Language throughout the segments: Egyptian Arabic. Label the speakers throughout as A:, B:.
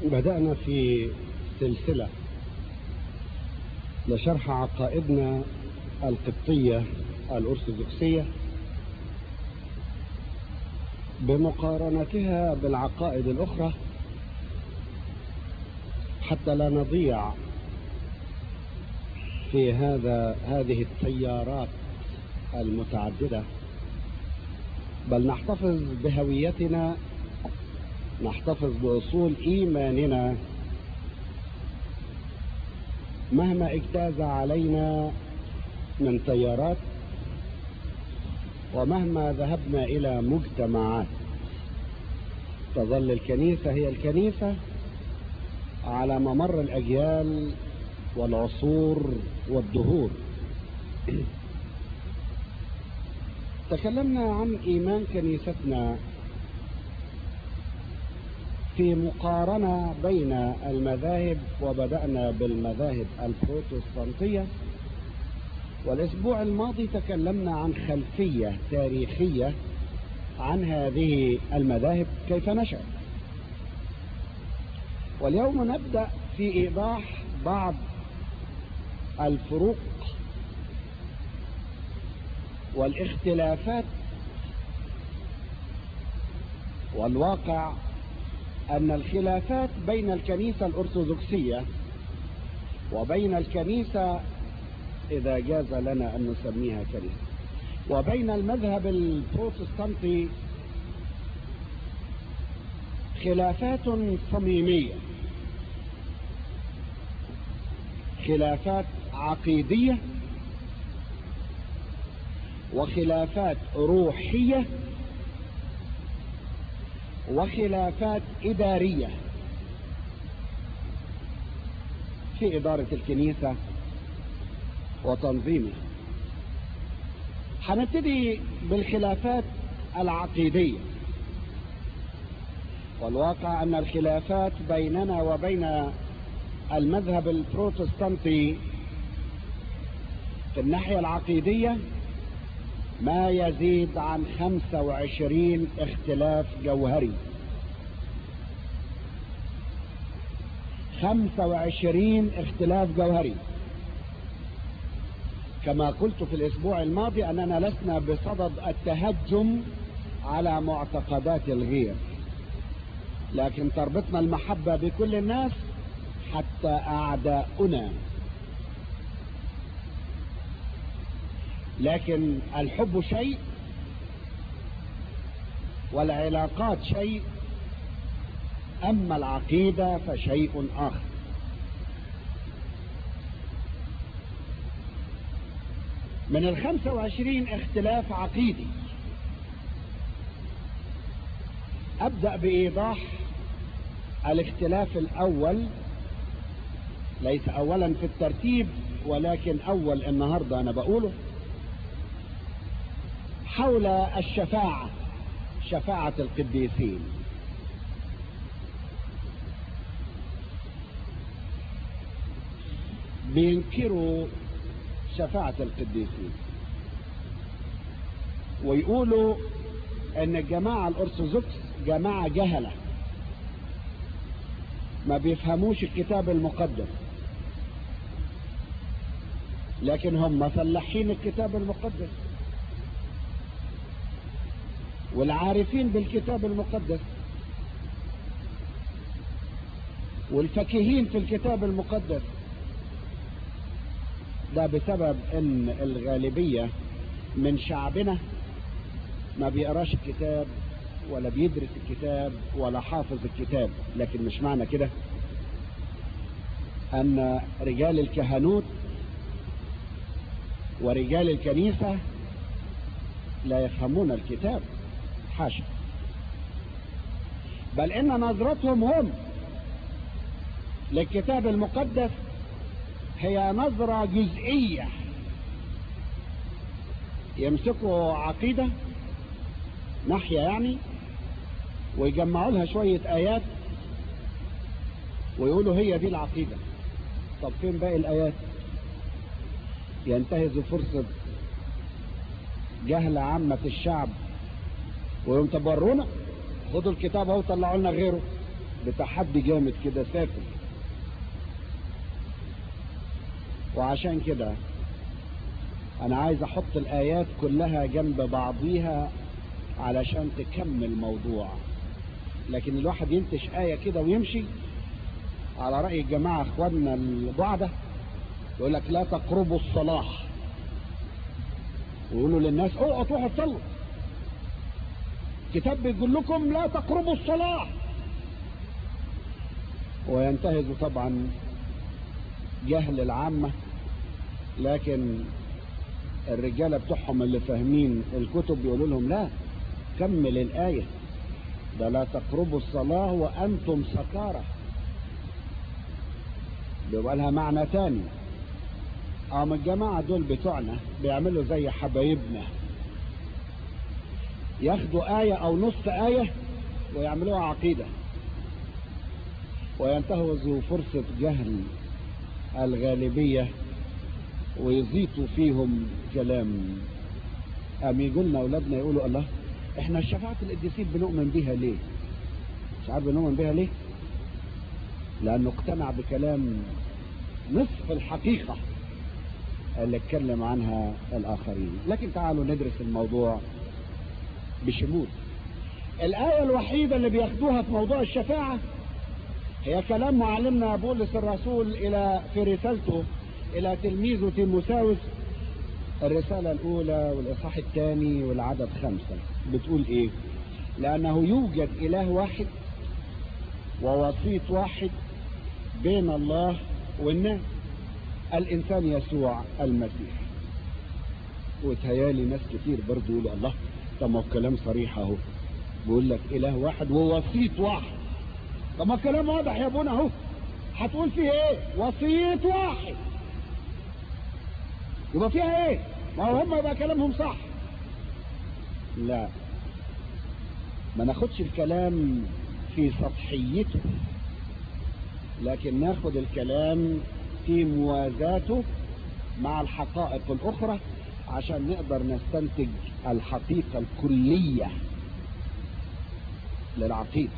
A: بدأنا في سلسلة لشرح عقائدنا القبطية الأرثوذكسية بمقارنتها بالعقائد الأخرى حتى لا نضيع في هذا هذه التيارات المتعددة بل نحتفظ بهويتنا نحتفظ بأصول إيماننا مهما اجتاز علينا من تيارات ومهما ذهبنا إلى مجتمعات تظل الكنيسة هي الكنيسة على ممر الأجيال والعصور والدهور تكلمنا عن إيمان كنيستنا في مقارنة بين المذاهب وبدأنا بالمذاهب البروتستانتية والأسبوع الماضي تكلمنا عن خلفية تاريخية عن هذه المذاهب كيف نشأت واليوم نبدأ في إيضاح بعض الفروق والاختلافات والواقع أن الخلافات بين الكنيسة الأرثوذكسية وبين الكنيسة إذا جاز لنا أن نسميها كنيسة وبين المذهب البروتستانتي خلافات صميمية خلافات عقيدية وخلافات روحية وخلافات إدارية في إدارة الكنيسة وتنظيمها هنبتدي بالخلافات العقيدية والواقع أن الخلافات بيننا وبين المذهب البروتستانتي في الناحية العقيدية ما يزيد عن 25 اختلاف جوهري 25 اختلاف جوهري كما قلت في الاسبوع الماضي اننا لسنا بصدد التهجم على معتقدات الغير لكن تربطنا المحبة بكل الناس حتى اعداؤنا لكن الحب شيء والعلاقات شيء اما العقيدة فشيء اخر من الخمسة وعشرين اختلاف عقيدي ابدأ بايضاح الاختلاف الاول ليس اولا في الترتيب ولكن اول النهاردة انا بقوله حول الشفاعة شفاعة القديسين بينكروا شفاعة القديسين ويقولوا ان الجماعة الارثوذكس جماعة جهلة ما بيفهموش الكتاب المقدس لكن هم فلاحين الكتاب المقدس والعارفين بالكتاب المقدس والفكهين في الكتاب المقدس ده بسبب ان الغالبية من شعبنا ما بيقراش الكتاب ولا بيدرس الكتاب ولا حافظ الكتاب لكن مش معنى كده ان رجال الكهنوت ورجال الكنيسة لا يفهمون الكتاب حاشا بل ان نظرتهم هم للكتاب المقدس هي نظرة جزئية يمسكوا عقيدة ناحية يعني ويجمعوا لها شوية آيات ويقولوا هي دي العقيدة طب فين باقي الآيات ينتهزوا فرصة جهل عامة الشعب ويقوم طب ورونا خدوا الكتاب اهو طلعوا لنا غيره بتحدي جامد كده سافر وعشان كده انا عايز احط الايات كلها جنب بعضيها علشان تكمل موضوع لكن الواحد ينتش آية كده ويمشي على رأي الجماعة اخواننا البعدة يقول لك لا تقربوا الصلاة ويقولوا للناس اوعوا تروحوا تصلوا كتاب بيقول لكم لا تقربوا الصلاة وينتهزوا طبعا جهل العامة لكن الرجالة بتوعهم اللي فاهمين الكتب بيقولوا لهم لا كمل الآية ده لا تقربوا الصلاة وأنتم سكارى بيبقى لها معنى تاني قام الجماعة دول بتوعنا بيعملوا زي حبايبنا ياخدوا آية أو نص آية ويعملوها عقيدة وينتهزوا فرصة جهل الغالبية ويزيطوا فيهم كلام قام يقولنا أولادنا يقولوا الله احنا شفاعة القديسين بنؤمن بيها ليه مش عارف بنؤمن بيها ليه لأنه اقتنع بكلام نصف الحقيقة اللي اتكلم عنها الآخرين لكن تعالوا ندرس الموضوع بشمول الآية الوحيدة اللي بياخدوها في موضوع الشفاعة هي كلام معلمنا بولس الرسول إلى في رسالته إلى تلميذه تيموساوس الرسالة الأولى والإصحاح الثاني والعدد خمسة بتقول إيه؟ لأنه يوجد إله واحد ووسيط واحد بين الله والناس الإنسان يسوع المسيح وتهيالي ناس كتير برضو يقولوا الله طب ما الكلام صريح اهو بيقول لك إله واحد ووسيط واحد طب ما الكلام واضح يا ابونا اهو هتقول فيه ايه وسيط واحد يبقى فيها ايه ما هو هم يبقى كلامهم صح لا ما ناخدش الكلام في سطحيته لكن ناخد الكلام في موازاته مع الحقائق الأخرى عشان نقدر نستنتج الحقيقة الكلية للعقيدة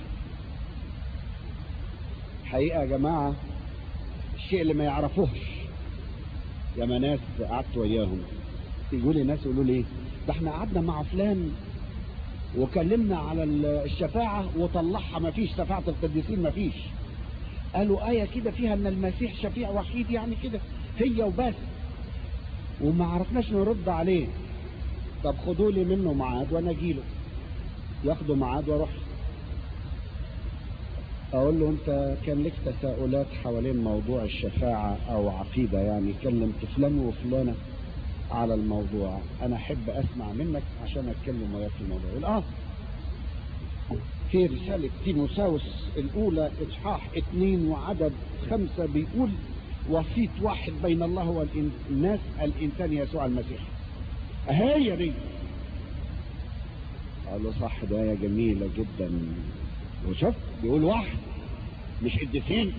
A: حقيقة يا جماعة الشيء اللي ما يعرفوهش يا ما ناس قعدت وياهم يقول لي ناس يقولوا لي ده احنا قعدنا مع فلان وكلمنا على الشفاعة وطلعها ما فيش شفاعة القديسين ما فيش قالوا آية كده فيها ان المسيح شفيع وحيد يعني كده هي وبس وما عرفناش نرد عليه طب خدوا لي منه ميعاد وانا اجيله ياخدوا ميعاد واروح اقول له انت كان لك تساؤلات حوالين موضوع الشفاعة او عقيدة يعني كلمت فلان وفلانة على الموضوع انا احب اسمع منك عشان اتكلم وياك في الموضوع يقول اه في رسالة تيموساوس الاولى اصحاح اتنين وعدد خمسة بيقول وسيط واحد بين الله والناس الانسان يسوع المسيح هي دي قال له صح ده يا جميلة جدا وشوف بيقول واحد مش قديسين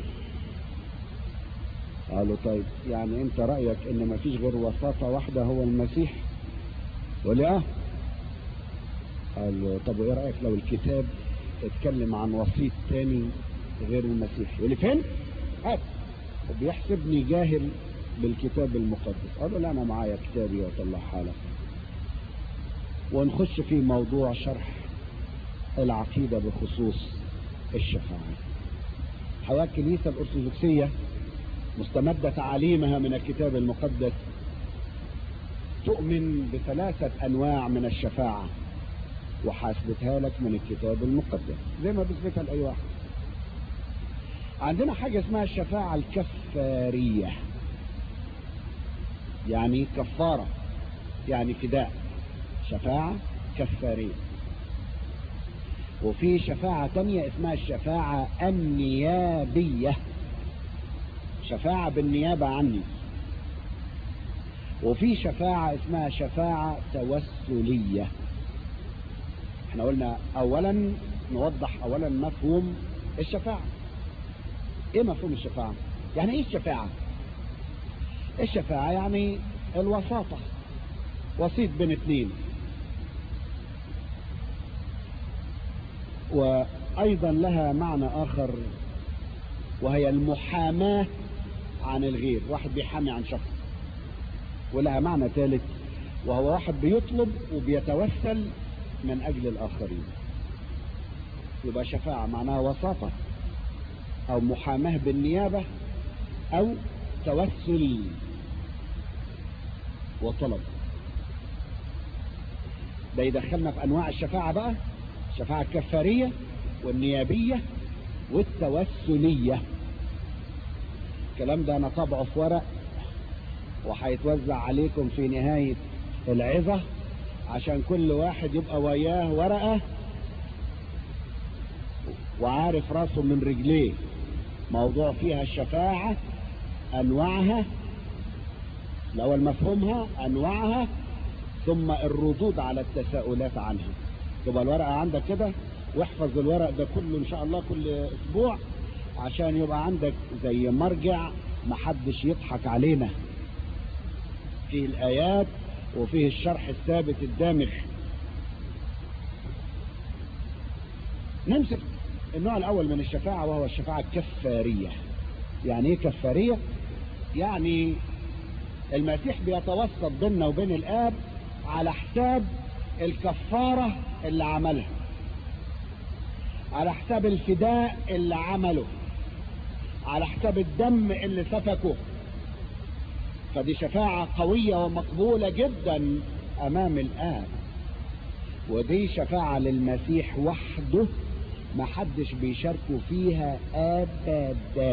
A: قالوا طيب يعني انت رأيك ان ما فيش غير وساطة واحدة هو المسيح يقول لي اه قال له طب وايه رأيك لو الكتاب اتكلم عن وسيط تاني غير المسيح يقول لي فين هات وبيحسبني جاهل بالكتاب المقدس قال له لا انا معايا كتابي واطلعها لك ونخش في موضوع شرح العقيدة بخصوص الشفاعة حياة الكنيسة الأرثوذكسية مستمدة تعاليمها من الكتاب المقدس تؤمن بثلاثة أنواع من الشفاعة وحاسبتها لك من الكتاب المقدس زي ما بثبتها لأي واحد عندنا حاجة اسمها الشفاعة الكفارية يعني كفارة يعني فداء شفاعة كفارية وفي شفاعة تانية اسمها الشفاعة النيابية شفاعة بالنيابة عني وفي شفاعة اسمها شفاعة توسلية احنا قلنا اولا نوضح اولا مفهوم الشفاعة ايه مفهوم الشفاعة يعني ايه الشفاعة الشفاعة يعني الوساطة وسيط بين اتنين وأيضا لها معنى آخر وهي المحاماة عن الغير واحد بيحامي عن شخص ولها معنى ثالث وهو واحد بيطلب وبيتوسل من أجل الآخرين يبقى شفاعة معناها وساطة أو محاماة بالنيابة أو توسل وطلب ده يدخلنا في أنواع الشفاعة بقى الشفاعة الكفارية والنيابية والتوسلية الكلام ده أنا طبعه في ورق وهيتوزع عليكم في نهاية العظة عشان كل واحد يبقى وياه ورقة وعارف راسه من رجليه موضوع فيها الشفاعة أنواعها الأول مفهومها أنواعها ثم الردود على التساؤلات عنها تبقى الورقة عندك كده واحفظ الورق ده كله إن شاء الله كل أسبوع عشان يبقى عندك زي مرجع محدش يضحك علينا فيه الآيات وفيه الشرح الثابت الدامغ نمسك النوع الأول من الشفاعة وهو الشفاعة الكفارية يعني إيه كفارية؟ يعني المسيح بيتوسط بيننا وبين الآب على حساب الكفارة اللي عملها على حساب الفداء اللي عمله على حساب الدم اللي سفكه فدي شفاعة قوية ومقبولة جدا أمام الآب ودي شفاعة للمسيح وحده ما حدش بيشاركوا فيها أبدا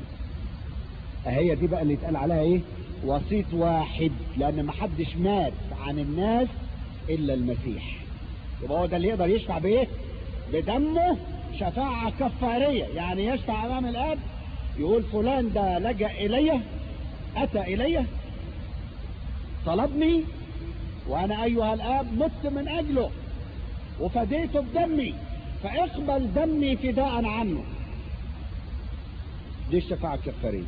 A: هي دي بقى اللي يتقال عليها ايه وسيط واحد لأن ما حدش مات عن الناس إلا المسيح يبقى هو ده اللي يقدر يشفع بإيه بدمه شفاعة كفارية يعني يشفع أمام الآب يقول فلان ده لجأ إلي أتى إلي طلبني وأنا أيها الآب مت من أجله وفديته بدمي فاقبل دمي فداء عنه دي الشفاعة الكفارية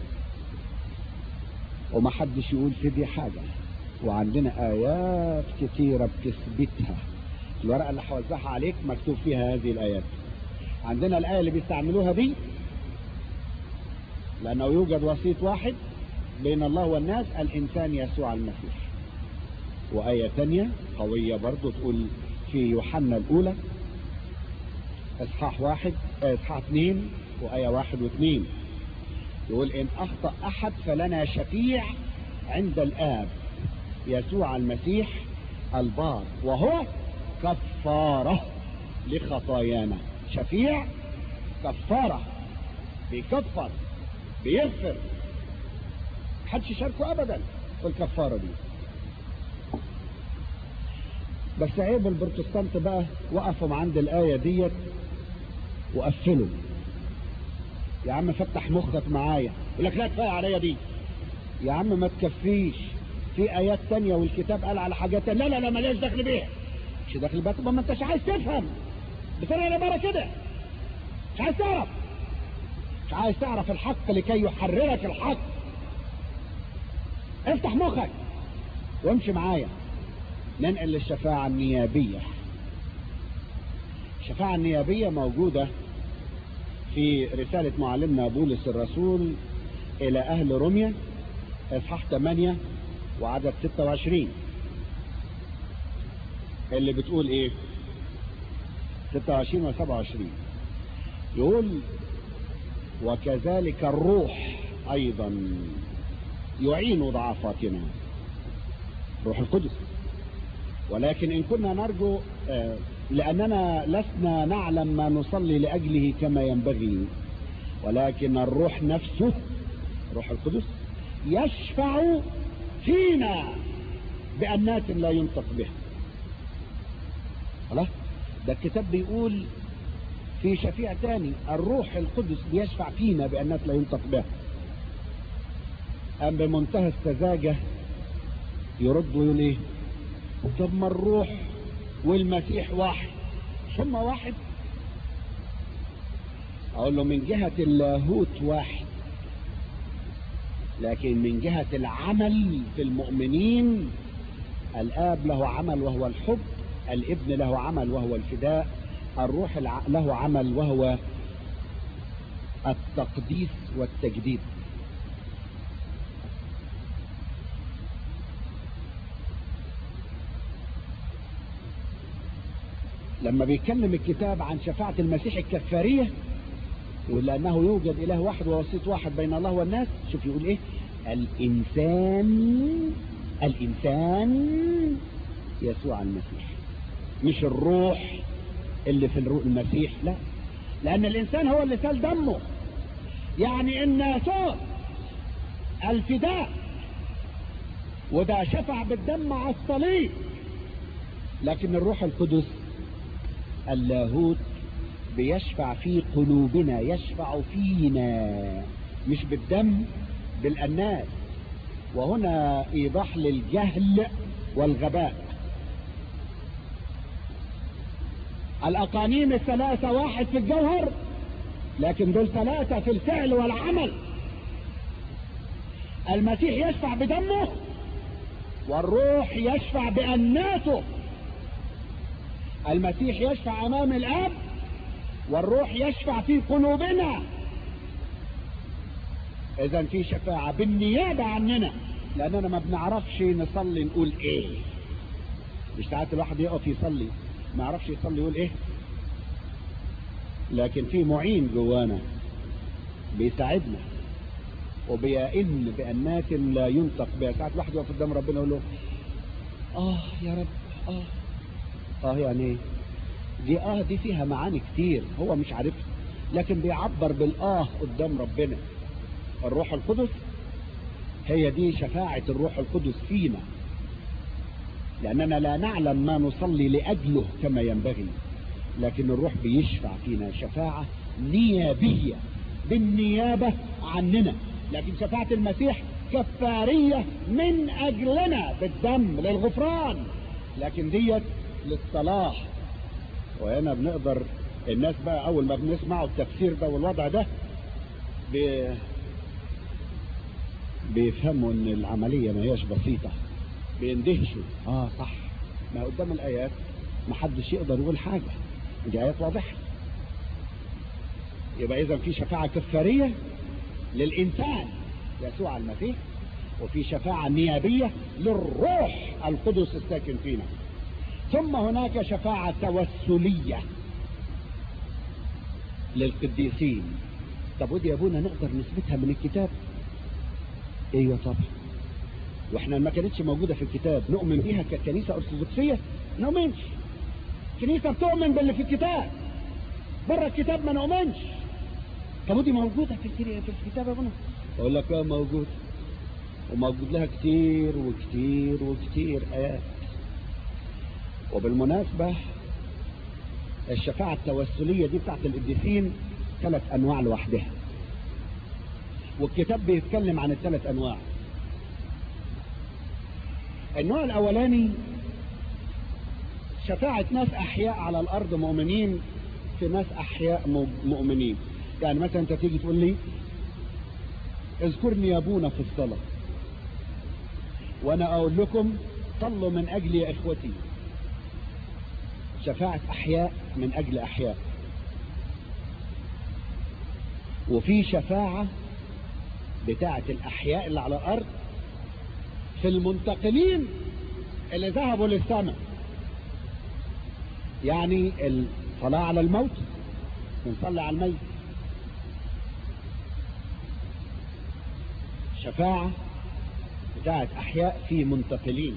A: وما حدش يقول في دي حاجة وعندنا آيات كتيرة بتثبتها الورقة اللي هوزعها عليك مكتوب فيها هذه الآيات عندنا الآية اللي بيستعملوها دي لأنه يوجد وسيط واحد بين الله والناس الإنسان يسوع المسيح وآية تانية قوية برضو تقول في يوحنا الأولى إصحاح واحد إصحاح اثنين وآية واحد واثنين يقول إن أخطأ أحد فلنا شفيع عند الآب يسوع المسيح البار وهو كفارة لخطايانا شفيع كفارة بيكفر بيغفر محدش يشاركه ابدا في الكفاره دي بس عيب البروتستانت بقى وقفوا عند الايه ديت وقفلوا يا عم فتح مخك معايا يقول لك لا كفايه عليا دي يا عم ما تكفيش في ايات تانية والكتاب قال على حاجات تانية. لا لا لا ماليش دخل بيها مش دخل بيها طب ما انتش عايز تفهم بطريقه عباره كده مش عايز تعرف مش عايز تعرف الحق لكي يحررك الحق افتح مخك وامشي معايا ننقل للشفاعة النيابية الشفاعة النيابية موجودة في رسالة معلمنا بولس الرسول إلى أهل روميا إصحاح 8 وعدد 26 اللي بتقول إيه 26 و 27 يقول وكذلك الروح أيضا يعين ضعفاتنا روح القدس ولكن إن كنا نرجو لأننا لسنا نعلم ما نصلي لأجله كما ينبغي ولكن الروح نفسه روح القدس يشفع فينا بأنات لا ينطق بها خلاص ده الكتاب بيقول في شفيع تاني الروح القدس بيشفع فينا بأنات لا ينطق بها أم بمنتهى السذاجة يرد ويقول ايه طب ما الروح والمسيح واحد ثم واحد اقول له من جهة اللاهوت واحد لكن من جهة العمل في المؤمنين الآب له عمل وهو الحب الابن له عمل وهو الفداء الروح الع- له عمل وهو التقديس والتجديد لما بيتكلم الكتاب عن شفاعة المسيح الكفارية يقول لأنه يوجد إله واحد ووسيط واحد بين الله والناس شوف يقول إيه الإنسان الإنسان يسوع المسيح مش الروح اللي في الروح المسيح لا لأن الإنسان هو اللي سال دمه يعني الناسوت الفداء وده شفع بالدم على الصليب لكن الروح القدس اللاهوت بيشفع في قلوبنا يشفع فينا مش بالدم بالأناس وهنا إيضاح للجهل والغباء الأقانيم الثلاثة واحد في الجوهر لكن دول ثلاثة في الفعل والعمل المسيح يشفع بدمه والروح يشفع بأناته المسيح يشفع أمام الآب والروح يشفع في قلوبنا إذا في شفاعة بالنيابة عننا لأننا ما بنعرفش نصلي نقول إيه مش ساعات الواحد يقف يصلي ما يعرفش يصلي يقول إيه لكن في معين جوانا بيساعدنا وبيئن بأنات لا ينطق بها ساعات الواحد يقف قدام ربنا يقول له آه يا رب آه آه يعني إيه دي آه دي فيها معاني كتير هو مش عارفها لكن بيعبر بالآه قدام ربنا الروح القدس هي دي شفاعة الروح القدس فينا لأننا لا نعلم ما نصلي لأجله كما ينبغي لكن الروح بيشفع فينا شفاعة نيابية بالنيابة عننا لكن شفاعة المسيح كفارية من أجلنا بالدم للغفران لكن ديت للصلاح وهنا بنقدر الناس بقى أول ما بنسمعوا التفسير ده والوضع ده بي بيفهموا ان العملية ما هياش بسيطة بيندهشوا اه صح ما قدام الايات ما حدش يقدر يقول حاجة دي ايات واضحة يبقى اذا في شفاعة كفارية للانسان يسوع المسيح وفي شفاعة نيابية للروح القدس الساكن فينا ثم هناك شفاعة توسلية للقديسين طب ودي يا ابونا نقدر نثبتها من الكتاب ايوه طبعا واحنا ما كانتش موجودة في الكتاب نؤمن بيها ككنيسة ارثوذكسية نؤمنش كنيسة بتؤمن باللي في الكتاب بره الكتاب ما نؤمنش طب ودي موجودة في الكتاب في الكتاب يا ابونا اقول لك اه موجود وموجود لها كتير وكتير وكتير ايات وبالمناسبة الشفاعة التوسلية دي بتاعت القديسين ثلاث انواع لوحدها والكتاب بيتكلم عن الثلاث انواع النوع الاولاني شفاعة ناس احياء على الارض مؤمنين في ناس احياء مؤمنين يعني مثلا انت تيجي تقول لي اذكرني يا ابونا في الصلاة وانا اقول لكم صلوا من اجلي يا اخوتي شفاعة احياء من اجل احياء وفي شفاعة بتاعة الأحياء اللي على الأرض في المنتقلين اللي ذهبوا للسماء يعني الصلاة على الموت بنصلي على الميت شفاعة بتاعة أحياء في منتقلين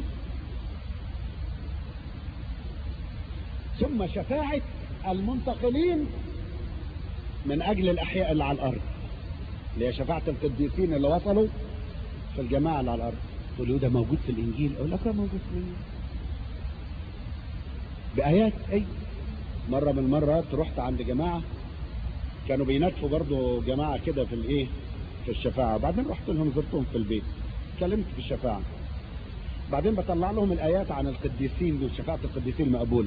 A: ثم شفاعة المنتقلين من أجل الأحياء اللي على الأرض اللي هي شفاعة القديسين اللي وصلوا في الجماعة اللي على الأرض تقول له ده موجود في الإنجيل أقول لك موجود في الإنجيل بآيات أي مرة من المرات رحت عند جماعة كانوا بيناتفوا برضو جماعة كده في الإيه في الشفاعة بعدين رحت لهم زرتهم في البيت اتكلمت في الشفاعة بعدين بطلع لهم الآيات عن القديسين دول شفاعة القديسين المقبولة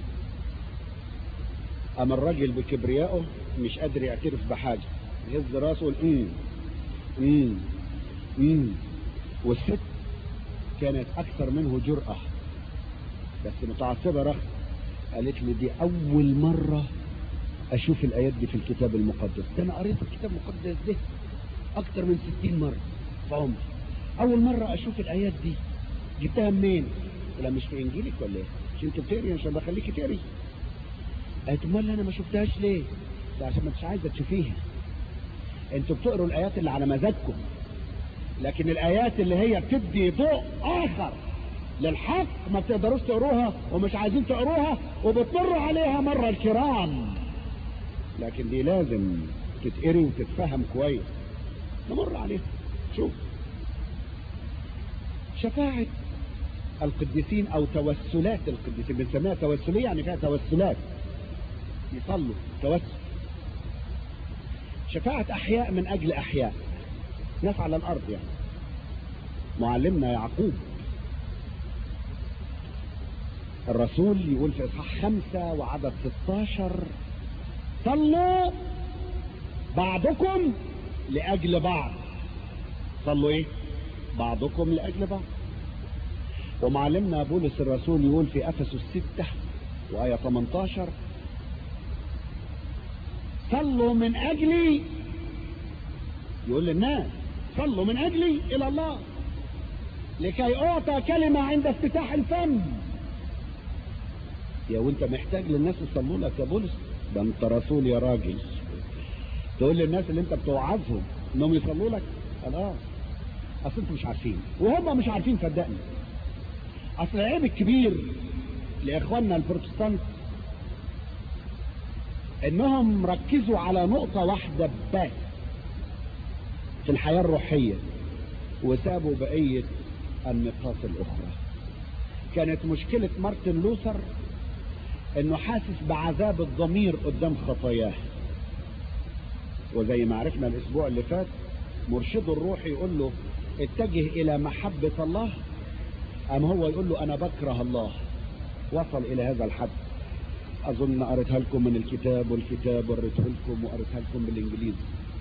A: أما الراجل بكبريائه مش قادر يعترف بحاجة يهز راسه ويقول امم امم امم والست كانت اكثر منه جرأة بس متعصبة رخ قالت لي دي اول مرة اشوف الايات دي في الكتاب المقدس ده انا قريت الكتاب المقدس ده اكتر من ستين مرة في عمري اول مرة اشوف الايات دي جبتها منين لا مش في انجيلك ولا ايه مش انت بتقري عشان بخليكي تقري قالت امال انا ما شفتهاش ليه ده عشان ما انتش عايزه تشوفيها انتوا بتقروا الايات اللي على مزاجكم لكن الايات اللي هي بتدي ضوء اخر للحق ما بتقدروش تقروها ومش عايزين تقروها وبتمروا عليها مرة الكرام لكن دي لازم تتقري وتتفهم كويس نمر عليها شوف شفاعة القديسين او توسلات القديسين بنسميها توسلية يعني فيها توسلات يصلوا توسل شفاعة احياء من اجل احياء ناس على الارض يعني معلمنا يعقوب الرسول يقول في اصحاح خمسة وعدد 16 صلوا بعضكم لاجل بعض صلوا ايه بعضكم لاجل بعض ومعلمنا بولس الرسول يقول في افسس 6 وايه 18 صلوا من اجلي يقول للناس صلوا من اجلي الى الله لكي اعطى كلمة عند افتتاح الفم يا وانت محتاج للناس يصلوا لك يا بولس ده انت رسول يا راجل تقول للناس اللي انت بتوعظهم انهم يصلوا لك قال اه اصل انتوا مش عارفين وهم مش عارفين صدقني اصل العيب الكبير لاخواننا البروتستانت انهم ركزوا على نقطة واحدة بس في الحياة الروحية وسابوا بقية النقاط الاخرى كانت مشكلة مارتن لوثر انه حاسس بعذاب الضمير قدام خطاياه وزي ما عرفنا الاسبوع اللي فات مرشده الروحي يقول له اتجه الى محبة الله ام هو يقول له انا بكره الله وصل الى هذا الحد اظن قريتها لكم من الكتاب والكتاب وريته لكم وقريتها لكم بالانجليزي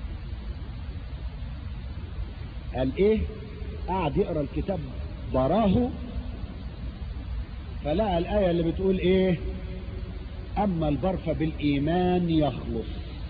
A: قال ايه قعد يقرا الكتاب براه فلقى الآية اللي بتقول ايه اما البر فبالايمان يخلص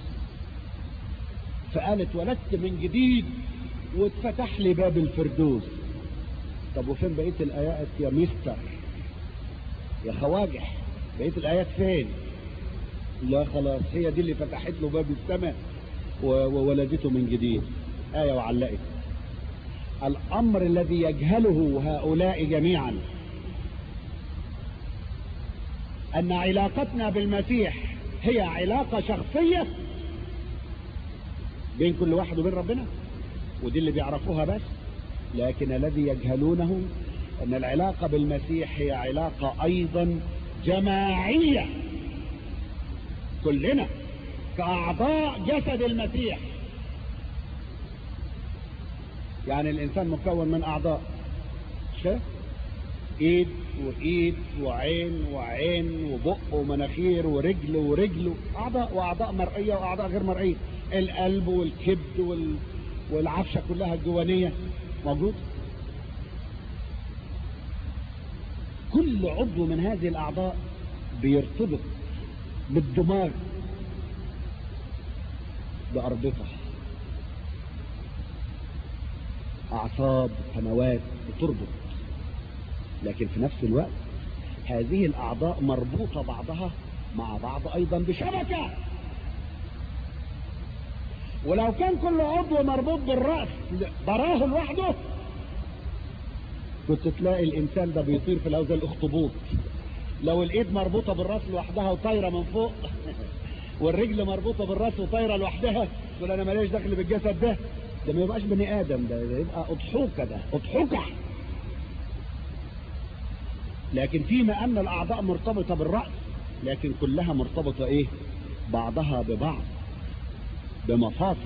A: فقال اتولدت من جديد واتفتح لي باب الفردوس طب وفين بقية الايات يا مستر يا خواجح بقية الايات فين لا خلاص هي دي اللي فتحت له باب السماء وولدته من جديد آية وعلقت الأمر الذي يجهله هؤلاء جميعا أن علاقتنا بالمسيح هي علاقة شخصية بين كل واحد وبين ربنا ودي اللي بيعرفوها بس لكن الذي يجهلونه أن العلاقة بالمسيح هي علاقة أيضا جماعية كلنا كأعضاء جسد المسيح يعني الإنسان مكون من أعضاء شايف ايد وايد وعين وعين وبق ومناخير ورجل ورجل اعضاء واعضاء مرئيه واعضاء غير مرئيه القلب والكبد وال... والعفشه كلها الجوانيه موجود كل عضو من هذه الاعضاء بيرتبط بالدماغ باربطه اعصاب قنوات بتربط لكن في نفس الوقت هذه الاعضاء مربوطة بعضها مع بعض ايضا بشبكة ولو كان كل عضو مربوط بالرأس براه لوحده كنت تلاقي الانسان ده بيطير في الهواء زي الاخطبوط لو الايد مربوطة بالراس لوحدها وطايرة من فوق والرجل مربوطة بالراس وطايرة لوحدها تقول انا ماليش دخل بالجسد ده ده ما يبقاش بني ادم ده, ده يبقى اضحوكة ده اضحوكة لكن فيما ان الاعضاء مرتبطة بالرأس لكن كلها مرتبطة ايه بعضها ببعض بمفاصل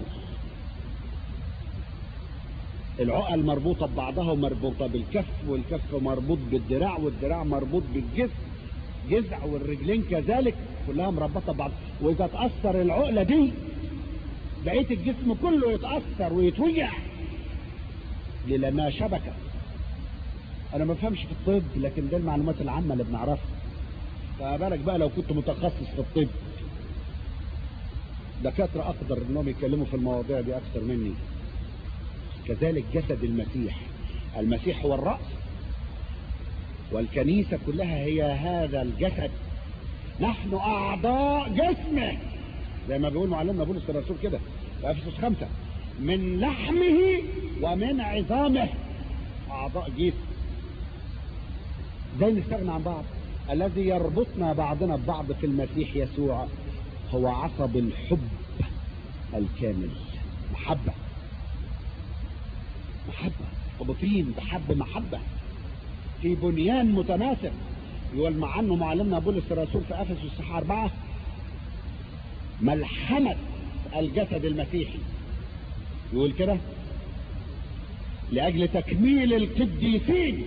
A: العقل مربوطة ببعضها ومربوطة بالكف والكف مربوط بالدراع والدراع مربوط بالجسم جذع والرجلين كذلك كلها مربطة ببعض واذا تأثر العقلة دي بقية الجسم كله يتأثر ويتوجع لانها شبكة انا ما بفهمش في الطب لكن ده المعلومات العامة اللي بنعرفها فما بالك بقى لو كنت متخصص في الطب دكاترة أقدر أنهم يتكلموا في المواضيع دي أكثر مني كذلك جسد المسيح المسيح هو الرأس والكنيسة كلها هي هذا الجسد نحن أعضاء جسمه زي ما بيقول معلمنا بولس الرسول كده في أفسس خمسة من لحمه ومن عظامه أعضاء جسم ازاي نستغنى عن بعض الذي يربطنا بعضنا ببعض في المسيح يسوع هو عصب الحب الكامل محبة محبة رابطين بحب محبة في بنيان متماسك يقول مع انه معلمنا بولس الرسول في افسس الصحة أربعة ملحمة الجسد المسيحي يقول كده لأجل تكميل القديسين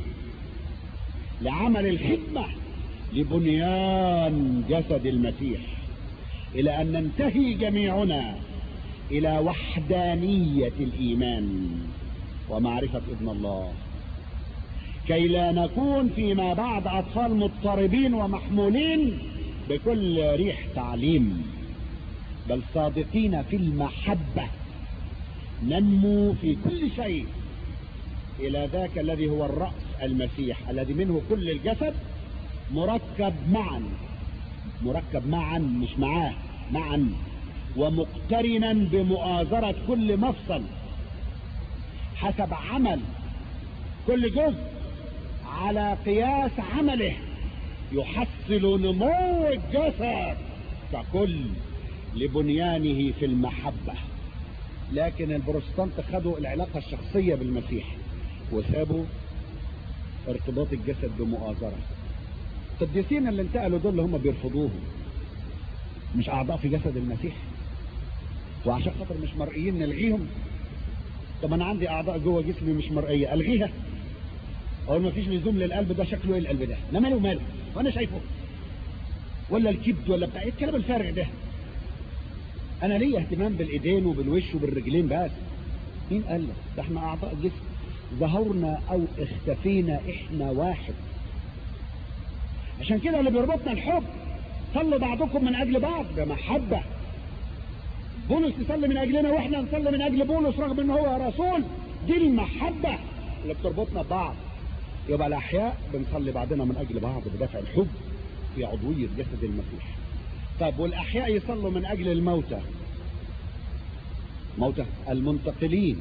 A: لعمل الخدمة لبنيان جسد المسيح إلى أن ننتهي جميعنا إلى وحدانية الإيمان ومعرفة ابن الله كي لا نكون فيما بعد أطفال مضطربين ومحمولين بكل ريح تعليم بل صادقين في المحبة ننمو في كل شيء إلى ذاك الذي هو الرأس المسيح الذي منه كل الجسد مركب معا مركب معا مش معاه معا ومقترنا بمؤازرة كل مفصل حسب عمل كل جزء على قياس عمله يحصل نمو الجسد ككل لبنيانه في المحبة لكن البروتستانت خدوا العلاقة الشخصية بالمسيح وسابوا ارتباط الجسد بمؤازرة القديسين اللي انتقلوا دول اللي هم بيرفضوهم مش اعضاء في جسد المسيح وعشان خاطر مش مرئيين نلغيهم طب انا عندي اعضاء جوه جسمي مش مرئيه الغيها اقول ما فيش لزوم للقلب ده شكله ايه القلب ده انا ماله ماله وانا شايفه ولا الكبد ولا بتاع ايه الكلام الفارغ ده انا ليا اهتمام بالايدين وبالوش وبالرجلين بس مين قال لك ده احنا اعضاء جسم ظهرنا او اختفينا احنا واحد عشان كده اللي بيربطنا الحب صلوا بعضكم من اجل بعض بمحبه بولس يصلي من اجلنا واحنا نصلي من اجل بولس رغم ان هو رسول دي المحبه اللي بتربطنا ببعض يبقى الاحياء بنصلي بعضنا من اجل بعض بدافع الحب في عضويه جسد المسيح طب والاحياء يصلوا من اجل الموتى موتى المنتقلين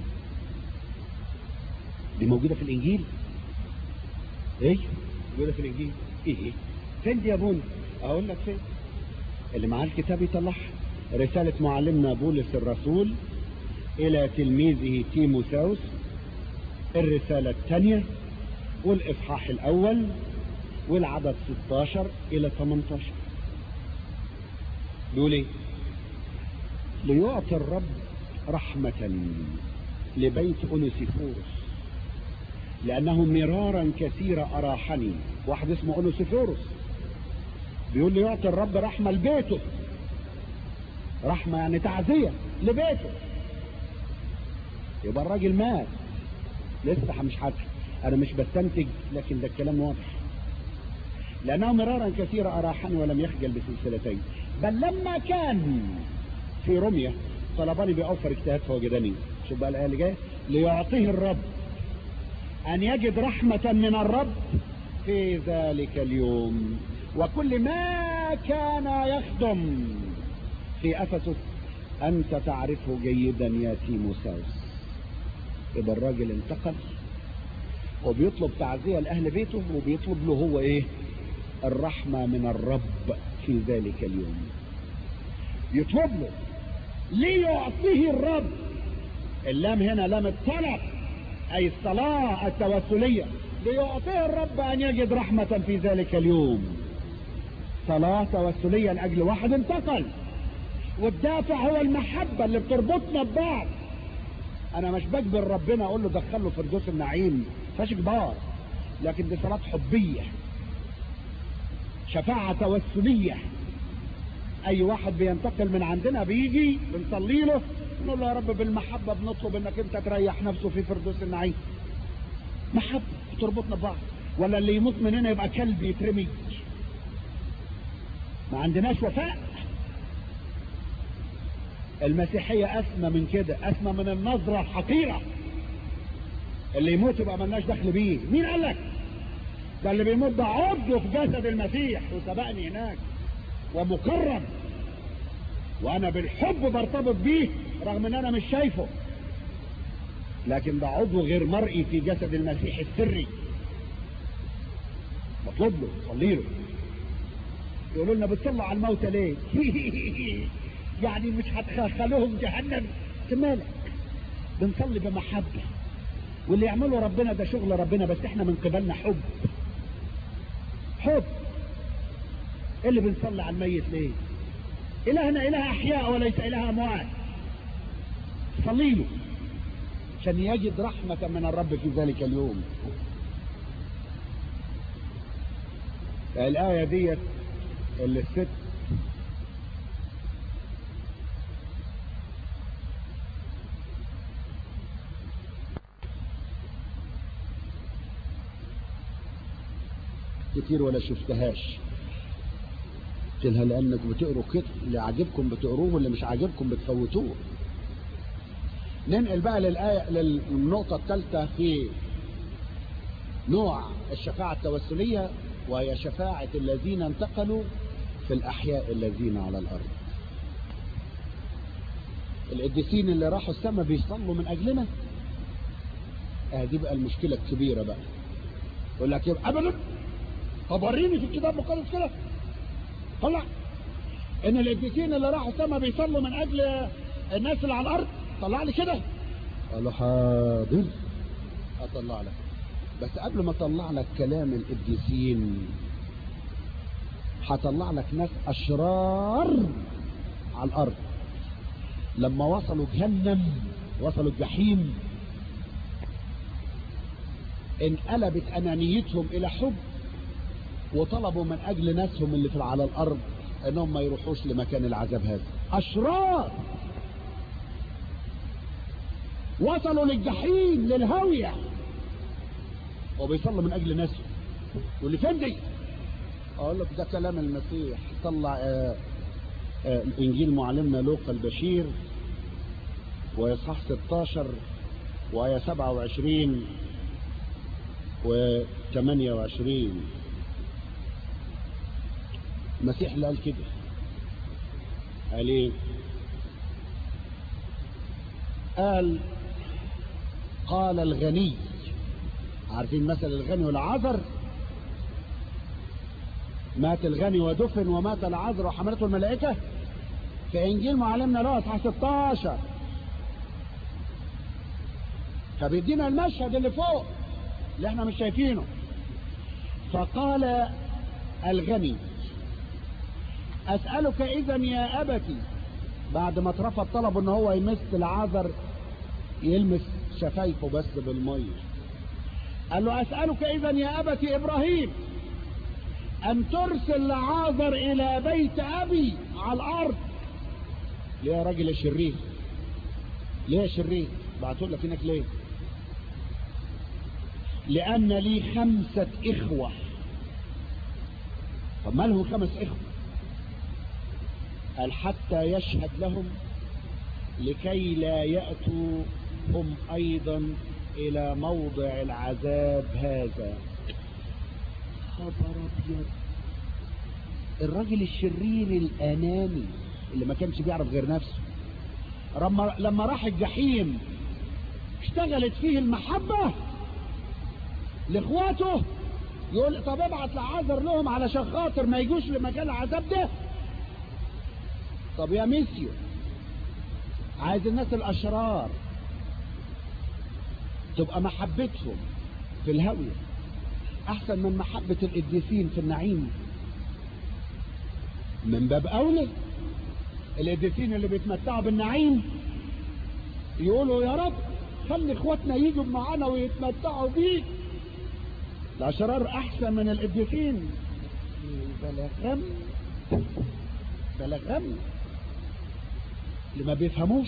A: دي موجوده في الانجيل ايه موجوده في الانجيل ايه ايه فين دي يا بون اقول لك فين اللي معاه الكتاب يطلعها رسالة معلمنا بولس الرسول الى تلميذه تيموثاوس الرسالة الثانية والاصحاح الاول والعدد 16 الى 18 بيقول ايه ليعطي الرب رحمة لبيت اونيسيفوروس لانه مرارا كثيرة اراحني واحد اسمه اونيسيفوروس بيقول لي يعطي الرب رحمة لبيته رحمة يعني تعزية لبيته يبقى الراجل مات لسه مش حاجة انا مش بستنتج لكن ده الكلام واضح لانه مرارا كثيرا اراحني ولم يخجل بسلسلتين بل لما كان في رمية طلبني باوفر اجتهاد فوجدني شوف بقى الايه اللي جايه ليعطيه الرب ان يجد رحمة من الرب في ذلك اليوم وكل ما كان يخدم في افسس انت تعرفه جيدا يا تيموساوس يبقى الراجل انتقل وبيطلب تعزية لأهل بيته وبيطلب له هو ايه الرحمة من الرب في ذلك اليوم يطلب له ليعطيه الرب اللام هنا لام الطلب اي الصلاة التوسلية ليعطيه الرب ان يجد رحمة في ذلك اليوم صلاة توسلية لاجل واحد انتقل والدافع هو المحبة اللي بتربطنا ببعض انا مش بجبر ربنا اقول له دخله فردوس النعيم فاش كبار لكن دي صلاة حبية شفاعة توسلية اي واحد بينتقل من عندنا بيجي بنصلي له نقول له يا رب بالمحبة بنطلب انك انت تريح نفسه في فردوس النعيم محبة تربطنا ببعض ولا اللي يموت مننا يبقى كلب يترمي ما عندناش وفاء المسيحية أسمى من كده أسمى من النظرة الحقيرة اللي يموت يبقى ملناش دخل بيه مين قال لك ده اللي بيموت ده عضو في جسد المسيح وسبقني هناك ومكرم وانا بالحب برتبط بيه رغم ان انا مش شايفه لكن ده عضو غير مرئي في جسد المسيح السري مطلوب له صلي له يقولوا لنا بتصلوا على الموتى ليه يعني مش هتخلوهم جهنم مالك بنصلي بمحبة واللي يعمله ربنا ده شغل ربنا بس احنا من قبلنا حب حب إيه اللي بنصلي على الميت ليه إلهنا إله أحياء وليس إله أموات صلي له عشان يجد رحمة من الرب في ذلك اليوم الآية ديت اللي الست كتير ولا شفتهاش قلت لها لانك بتقروا كده اللي عاجبكم بتقروه واللي مش عاجبكم بتفوتوه ننقل بقى للآية للنقطة الثالثة في نوع الشفاعة التوسلية وهي شفاعة الذين انتقلوا في الأحياء الذين على الأرض القديسين اللي راحوا السماء بيصلوا من أجلنا اه دي بقى المشكلة الكبيرة بقى يقول لك يبقى أبدا طب وريني في الكتاب المقدس كده طلع ان القديسين اللي راحوا السماء بيصلوا من اجل الناس اللي على الارض طلع لي كده قال له حاضر اطلع لك بس قبل ما اطلع لك كلام القديسين هطلع لك ناس اشرار على الارض لما وصلوا جهنم وصلوا الجحيم انقلبت انانيتهم الى حب وطلبوا من اجل ناسهم اللي في على الارض انهم ما يروحوش لمكان العذاب هذا اشرار وصلوا للجحيم للهاوية وبيصلوا من اجل ناسهم يقول لي فين دي اقول لك ده كلام المسيح طلع آآ آآ انجيل معلمنا لوقا البشير ويصحح 16 وآية 27 و 28 المسيح اللي قال كده قال ايه قال قال الغني عارفين مثل الغني والعذر مات الغني ودفن ومات العذر وحملته الملائكة في انجيل معلمنا له اصحاح 16 فبيدينا المشهد اللي فوق اللي احنا مش شايفينه فقال الغني اسألك اذا يا ابتي بعد ما اترفض طلبه ان هو يمس العذر يلمس شفايفه بس بالمية قال له اسألك اذا يا ابتي ابراهيم ان ترسل عازر الى بيت ابي على الارض ليه يا راجل يا شرير ليه يا شرير بعتوا لك هناك ليه لان لي خمسة اخوة طب ما لهم خمس اخوة قال حتى يشهد لهم لكي لا يأتوا هم ايضا الى موضع العذاب هذا خبر ابيض الراجل الشرير الاناني اللي ما كانش بيعرف غير نفسه لما لما راح الجحيم اشتغلت فيه المحبة لاخواته يقول طب ابعت لعذر لهم علشان خاطر ما يجوش لمكان العذاب ده طب يا ميسيو عايز الناس الاشرار تبقى محبتهم في الهوية احسن من محبة القديسين في النعيم من باب اولى القديسين اللي بيتمتعوا بالنعيم يقولوا يا رب خلي اخواتنا يجوا معانا ويتمتعوا بيك الاشرار احسن من القديسين بلا غم بلا غم اللي ما بيفهموش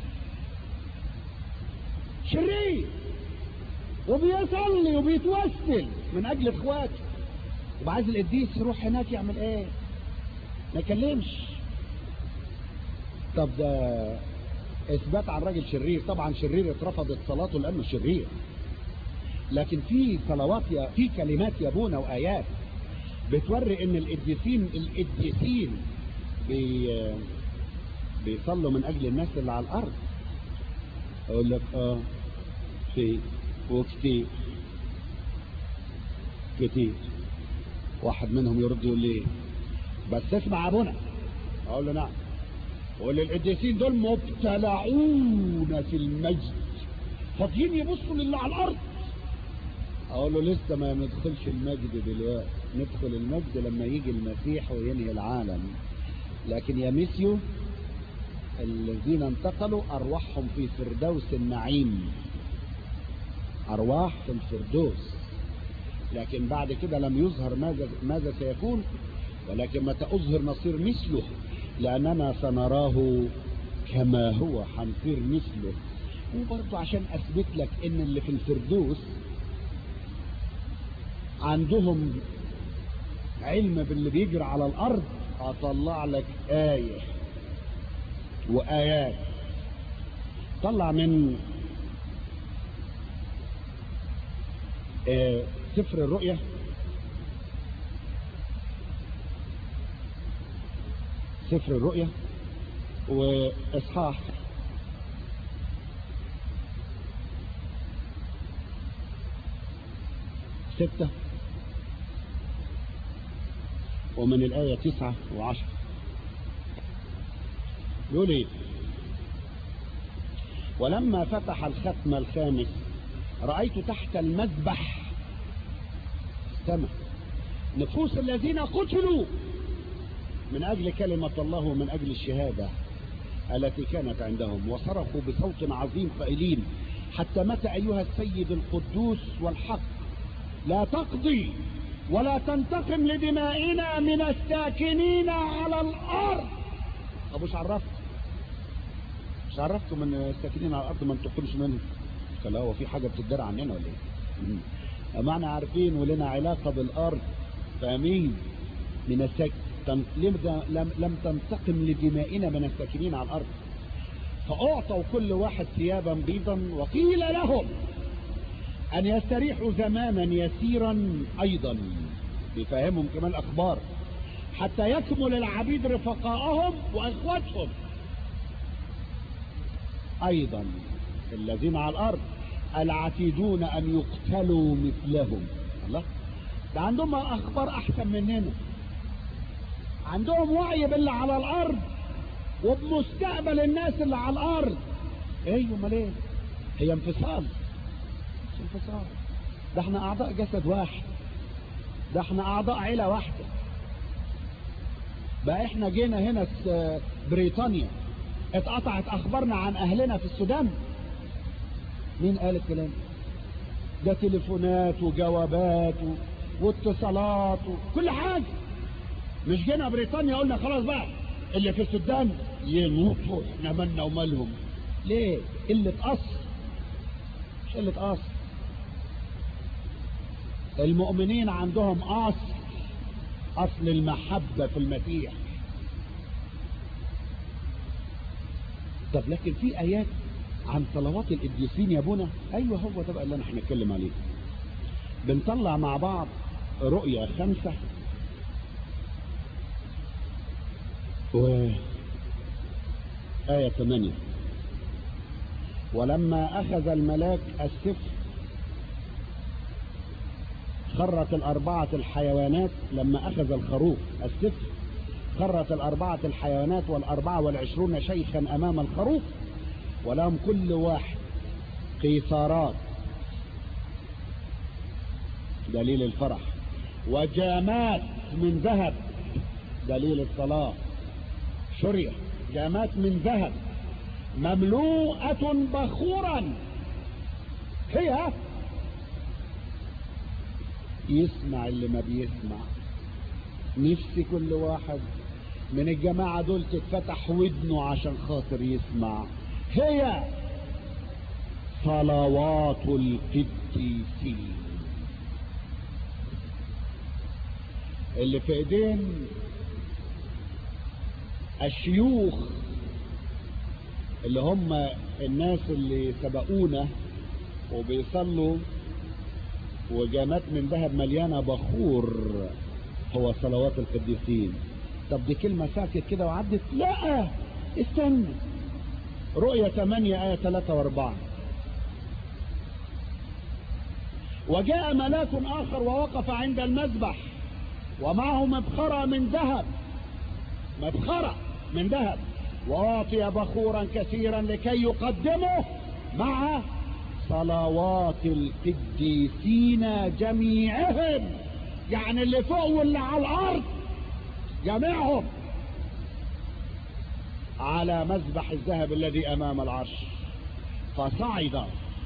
A: شرير وبيصلي وبيتوسل من اجل اخواته وعايز القديس يروح هناك يعمل ايه ما يكلمش طب ده اثبات عن راجل شرير طبعا شرير اترفضت صلاته لانه شرير لكن في صلوات يا في كلمات يا ابونا وايات بتوري ان القديسين القديسين بي بيصلوا من اجل الناس اللي على الارض اقول لك اه في وكتير كتير واحد منهم يرد يقول لي بس اسمع ابونا اقول له نعم يقول القديسين دول مبتلعون في المجد فاضيين يبصوا للي على الارض اقول له لسه ما ندخلش المجد دلوقتي ندخل المجد لما يجي المسيح وينهي العالم لكن يا ميسيو الذين انتقلوا ارواحهم في فردوس النعيم ارواح في الفردوس لكن بعد كده لم يظهر ماذا ماذا سيكون ولكن متى اظهر نصير مثله لاننا سنراه كما هو حنصير مثله وبرضه عشان اثبت لك ان اللي في الفردوس عندهم علم باللي بيجري على الارض اطلع لك ايه وايات طلع من آه سفر الرؤيا سفر الرؤيا واصحاح ستة ومن الآية تسعة وعشرة يقول ايه ولما فتح الختم الخامس رأيت تحت المذبح السماء نفوس الذين قتلوا من أجل كلمة الله ومن أجل الشهادة التي كانت عندهم وصرخوا بصوت عظيم قائلين حتى متى أيها السيد القدوس والحق لا تقضي ولا تنتقم لدمائنا من الساكنين على الأرض طب مش عرفت مش عرفتكم ان الساكنين على الأرض ما انتقمش منهم قال هو في حاجة بتدار عننا ولا ايه ما احنا عارفين ولنا علاقة بالأرض فاهمين من الساكن لم, لم تنتقم لدمائنا من الساكنين على الأرض فأعطوا كل واحد ثيابا بيضا وقيل لهم أن يستريحوا زمانا يسيرا أيضا بيفهمهم كمان أخبار حتى يكمل العبيد رفقائهم وإخوتهم أيضا الذين على الأرض العتيدون أن يقتلوا مثلهم الله ده عندهم أخبار أحسن مننا عندهم وعي باللي على الأرض وبمستقبل الناس اللي على الأرض ايه امال ايه هي انفصال مش انفصال ده احنا أعضاء جسد واحد ده احنا أعضاء عيلة واحدة بقى احنا جينا هنا في بريطانيا اتقطعت أخبارنا عن أهلنا في السودان مين قال الكلام ده تليفونات وجوابات و... واتصالات وكل حاجة مش جينا بريطانيا قلنا خلاص بقى اللي في السودان يموتوا احنا مالنا ومالهم ليه قلة أصل مش قلة أصل المؤمنين عندهم أصل أصل المحبة في المسيح طب لكن في آيات عن صلوات القديسين يا ابونا ايوه هو ده بقى اللي انا هنتكلم عليه بنطلع مع بعض رؤية خمسة و آية ثمانية ولما أخذ الملاك السفر خرت الأربعة الحيوانات لما أخذ الخروف السفر خرت الأربعة الحيوانات والأربعة والعشرون شيخا أمام الخروف ولهم كل واحد قيثارات دليل الفرح وجامات من ذهب دليل الصلاة شرية جامات من ذهب مملوءة بخورا هي يسمع اللي ما بيسمع نفسي كل واحد من الجماعة دول تتفتح ودنه عشان خاطر يسمع هي صلوات القديسين اللي في ايدين الشيوخ اللي هم الناس اللي سبقونا وبيصلوا وجامات من ذهب مليانة بخور هو صلوات القديسين طب دي كلمة ساكت كده وعدت لا استنى رؤية 8 آية 3 و4 وجاء ملاك آخر ووقف عند المذبح ومعه مبخرة من ذهب مبخرة من ذهب وأعطي بخورا كثيرا لكي يقدمه مع صلوات القديسين جميعهم يعني اللي فوق واللي على الأرض جميعهم على مذبح الذهب الذي أمام العرش فصعد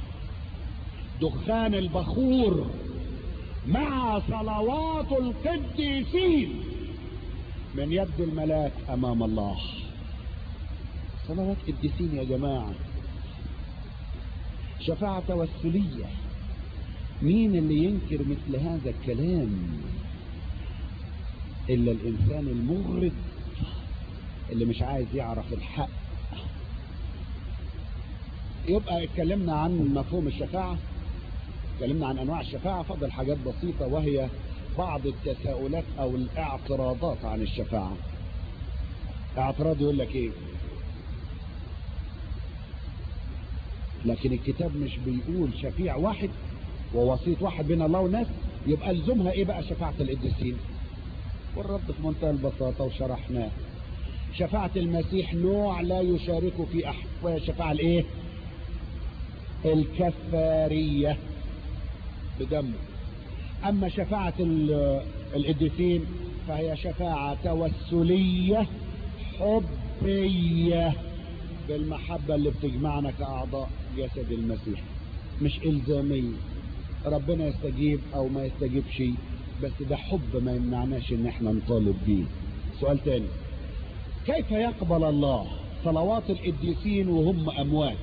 A: دخان البخور مع صلوات القديسين من يد الملاك امام الله صلوات قديسين يا جماعة شفاعة توسلية مين اللي ينكر مثل هذا الكلام الا الانسان المغرض اللي مش عايز يعرف الحق يبقى اتكلمنا عن مفهوم الشفاعة اتكلمنا عن انواع الشفاعة فضل حاجات بسيطة وهي بعض التساؤلات او الاعتراضات عن الشفاعة اعتراض يقول لك ايه لكن الكتاب مش بيقول شفيع واحد ووسيط واحد بين الله والناس يبقى الزمها ايه بقى شفاعة القديسين والرد في منتهى البساطة وشرحناه شفاعة المسيح نوع لا يشارك في أحوال الشفاعة الايه الكفارية بدمه أما شفاعة القديسين فهي شفاعة توسلية حبية بالمحبة اللي بتجمعنا كأعضاء جسد المسيح مش إلزامية ربنا يستجيب أو ما يستجيبش بس ده حب ما يمنعناش إن احنا نطالب بيه سؤال تاني كيف يقبل الله صلوات القديسين وهم أموات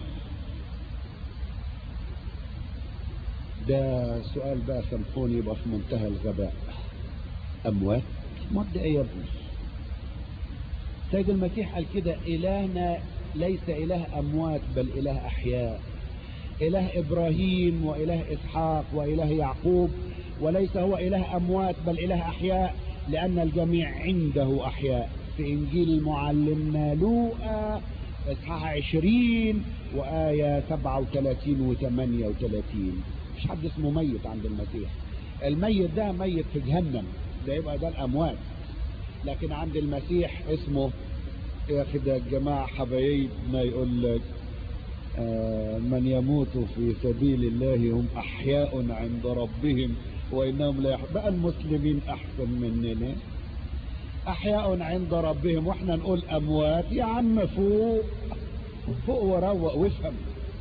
A: ده سؤال بقى سامحوني يبقى في منتهى الغباء أموات مد إيه يا ابني سيد المسيح قال كده إلهنا ليس إله أموات بل إله أحياء إله إبراهيم وإله إسحاق وإله يعقوب وليس هو إله أموات بل إله أحياء لأن الجميع عنده أحياء في إنجيل معلمنا لوقا إصحاح 20 وآية 37 و 38 مش حد اسمه ميت عند المسيح الميت ده ميت في جهنم ده يبقى ده الأموات لكن عند المسيح اسمه يا أخي ده الجماعة حبايبنا يقول لك آه من يموت في سبيل الله هم أحياء عند ربهم وإنهم لا يح... بقى المسلمين أحسن مننا أحياء عند ربهم وإحنا نقول أموات يا عم فوق فوق وروق وافهم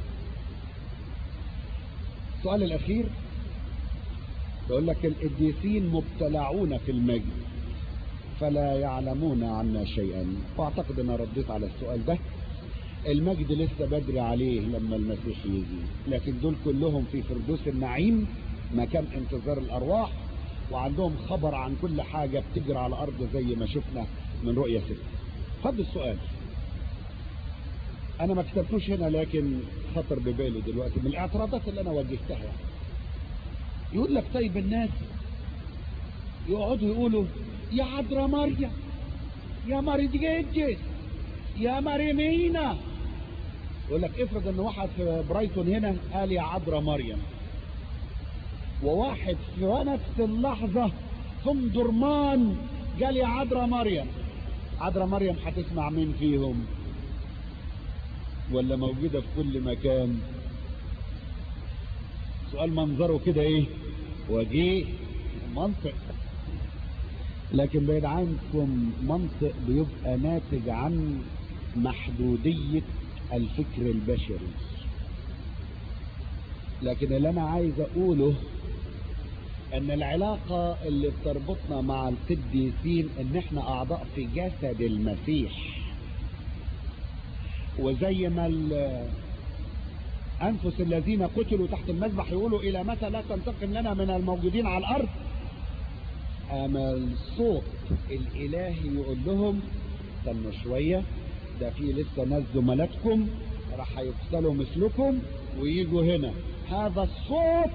A: السؤال الأخير يقول لك القديسين مبتلعون في المجد فلا يعلمون عنا شيئا واعتقد انا رديت على السؤال ده المجد لسه بدري عليه لما المسيح يجي لكن دول كلهم في فردوس النعيم مكان انتظار الارواح وعندهم خبر عن كل حاجة بتجري على الارض زي ما شفنا من رؤية ستة خد السؤال انا ما كتبتوش هنا لكن خطر ببالي دلوقتي من الاعتراضات اللي انا وجهتها يقول لك طيب الناس يقعدوا يقولوا يا عذراء مريم يا مريض جيجس يا مريمينا يقول لك افرض ان واحد في برايتون هنا قال يا عذراء مريم وواحد في نفس اللحظة في درمان قال يا عذراء مريم عذراء مريم هتسمع مين فيهم ولا موجودة في كل مكان سؤال منظره كده ايه وجيه منطق لكن بعيد عنكم منطق بيبقى ناتج عن محدودية الفكر البشري لكن اللي انا عايز اقوله ان العلاقة اللي بتربطنا مع القديسين ان احنا اعضاء في جسد المسيح وزي ما انفس الذين قتلوا تحت المذبح يقولوا الى متى لا تنتقم لنا من الموجودين على الارض اما الصوت الالهي يقول لهم استنوا شوية ده في لسه ناس زملاتكم راح يفصلوا مثلكم ويجوا هنا هذا الصوت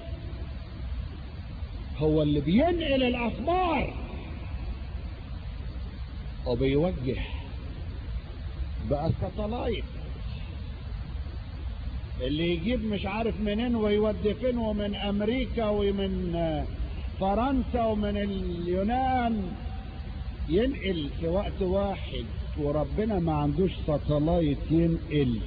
A: هو اللي بينقل الاخبار وبيوجه بقى الساتلايت اللي يجيب مش عارف منين ويودي فين ومن امريكا ومن فرنسا ومن اليونان ينقل في وقت واحد وربنا ما عندوش ساتلايت ينقل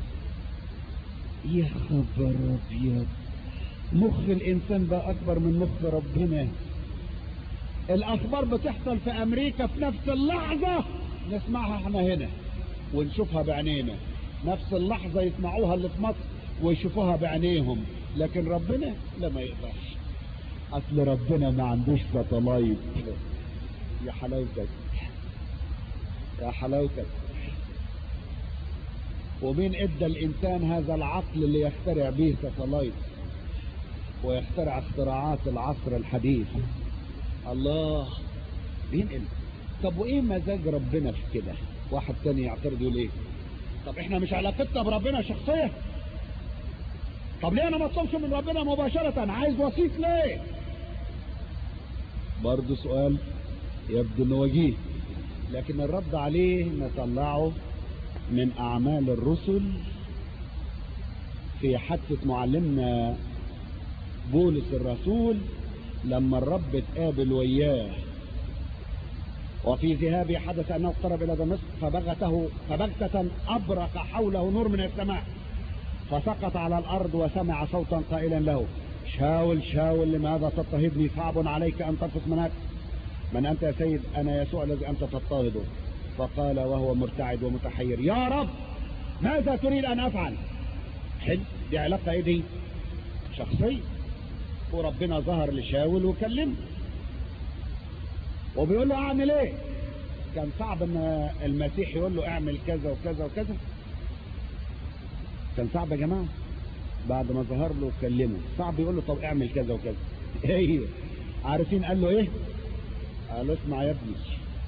A: يا خبر ابيض مخ الانسان بقى اكبر من مخ ربنا الاخبار بتحصل في امريكا في نفس اللحظة نسمعها احنا هنا ونشوفها بعينينا نفس اللحظة يسمعوها اللي في مصر ويشوفوها بعينيهم لكن ربنا لا ما يقدرش اصل ربنا ما عندوش ساتلايت يا حلاوتك يا حلاوتك ومين ادى الانسان هذا العقل اللي يخترع به ساتلايت ويخترع اختراعات العصر الحديث الله بينقل طب وايه مزاج ربنا في كده واحد تاني يعترض يقول ايه طب احنا مش علاقتنا بربنا شخصية طب ليه انا ما اطلبش من ربنا مباشرة انا عايز وسيط ليه برضه سؤال يبدو انه وجيه لكن الرد عليه نطلعه من اعمال الرسل في حادثة معلمنا بولس الرسول لما الرب اتقابل وياه وفي ذهابه حدث انه اقترب الى دمشق فبغته فبغتة ابرق حوله نور من السماء فسقط على الارض وسمع صوتا قائلا له شاول شاول لماذا تضطهدني صعب عليك ان تنفس منك من انت يا سيد انا يسوع الذي انت تضطهده فقال وهو مرتعد ومتحير يا رب ماذا تريد ان افعل حلو دي علاقة ايه دي شخصية وربنا ظهر لشاول وكلمه وبيقول له اعمل ايه كان صعب ان المسيح يقول له اعمل كذا وكذا وكذا كان صعب يا جماعة بعد ما ظهر له وكلمه صعب يقول له طب اعمل كذا وكذا ايه عارفين قال له ايه قال له اسمع يا ابني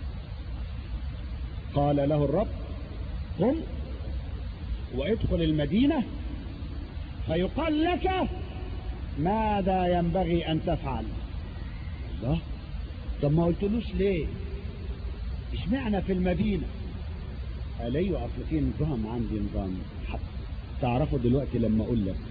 A: قال له الرب قم وادخل المدينة فيقال لك ماذا ينبغي ان تفعل الله طب ما قلتلوش ليه اشمعنى في المدينة قال ايوه اصل في نظام عندي نظام حتى تعرفوا دلوقتي لما اقول لك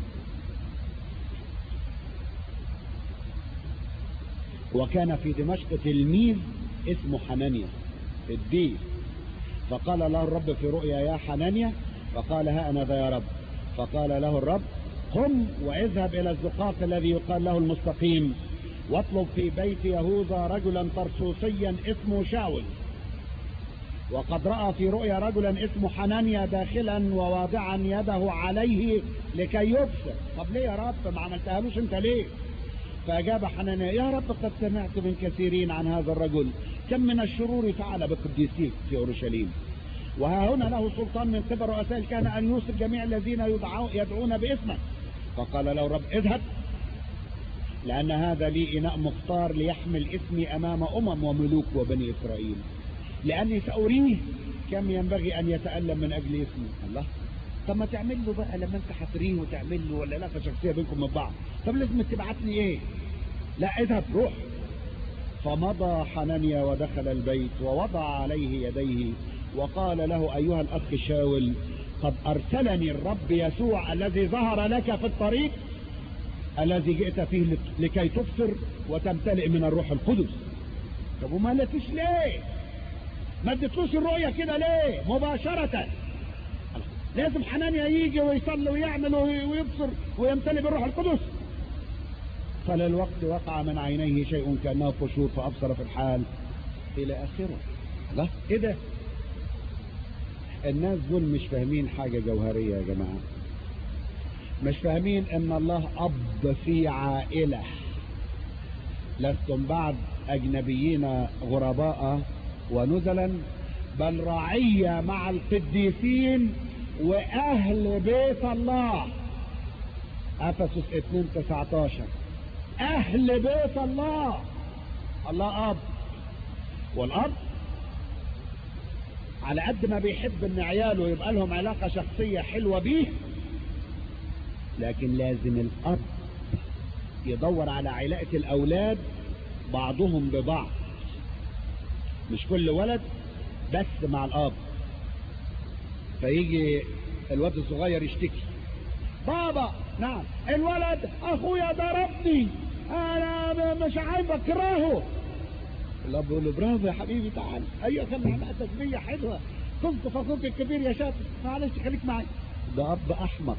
A: وكان في دمشق تلميذ اسمه حنانيا في الدين فقال له الرب في رؤيا يا حنانيا فقال ها انا ذا يا رب فقال له الرب قم واذهب الى الزقاق الذي يقال له المستقيم واطلب في بيت يهوذا رجلا طرسوسيا اسمه شاول وقد رأى في رؤيا رجلا اسمه حنانيا داخلا وواضعا يده عليه لكي يبصر طب ليه يا رب ما عملتهالوش انت ليه فأجاب حنانيا يا رب قد سمعت من كثيرين عن هذا الرجل كم من الشرور فعل بقديسيك في أورشليم وها هنا له سلطان من قبل رؤساء الكهنة أن يوصف جميع الذين يدعون باسمه فقال له رب اذهب لأن هذا لي إناء مختار ليحمل اسمي أمام أمم وملوك وبني إسرائيل لأني سأريه كم ينبغي أن يتألم من أجل اسمي الله طب ما تعمل له بقى لما انت هتريه وتعمل له ولا علاقه شخصيه بينكم من بعض طب لازم تبعت لي ايه لا اذهب روح فمضى حنانيا ودخل البيت ووضع عليه يديه وقال له ايها الاخ شاول قد ارسلني الرب يسوع الذي ظهر لك في الطريق الذي جئت فيه لكي تبصر وتمتلئ من الروح القدس طب وما لكش ليه ما اديتلوش الرؤية كده ليه مباشرة لازم حنانيا يجي ويصلي ويعمل ويبصر ويمتلئ بالروح القدس فللوقت وقع من عينيه شيء كأنه قشور فأبصر في الحال إلى آخره لا إيه ده الناس دول مش فاهمين حاجة جوهرية يا جماعة مش فاهمين ان الله اب في عائلة لستم بعد اجنبيين غرباء ونزلا بل رعية مع القديسين واهل بيت الله افسس 2 19 اهل بيت الله الله اب والاب على قد ما بيحب ان عياله يبقى لهم علاقة شخصية حلوة بيه لكن لازم الاب يدور على علاقة الاولاد بعضهم ببعض مش كل ولد بس مع الاب فيجي الواد الصغير يشتكي بابا نعم الولد اخويا ضربني انا مش عايز اكرهه الاب يقول له برافو يا حبيبي تعال ايوه كان عملت تسبيه حلوه كنت في اخوك الكبير يا شاطر معلش خليك معي ده اب احمق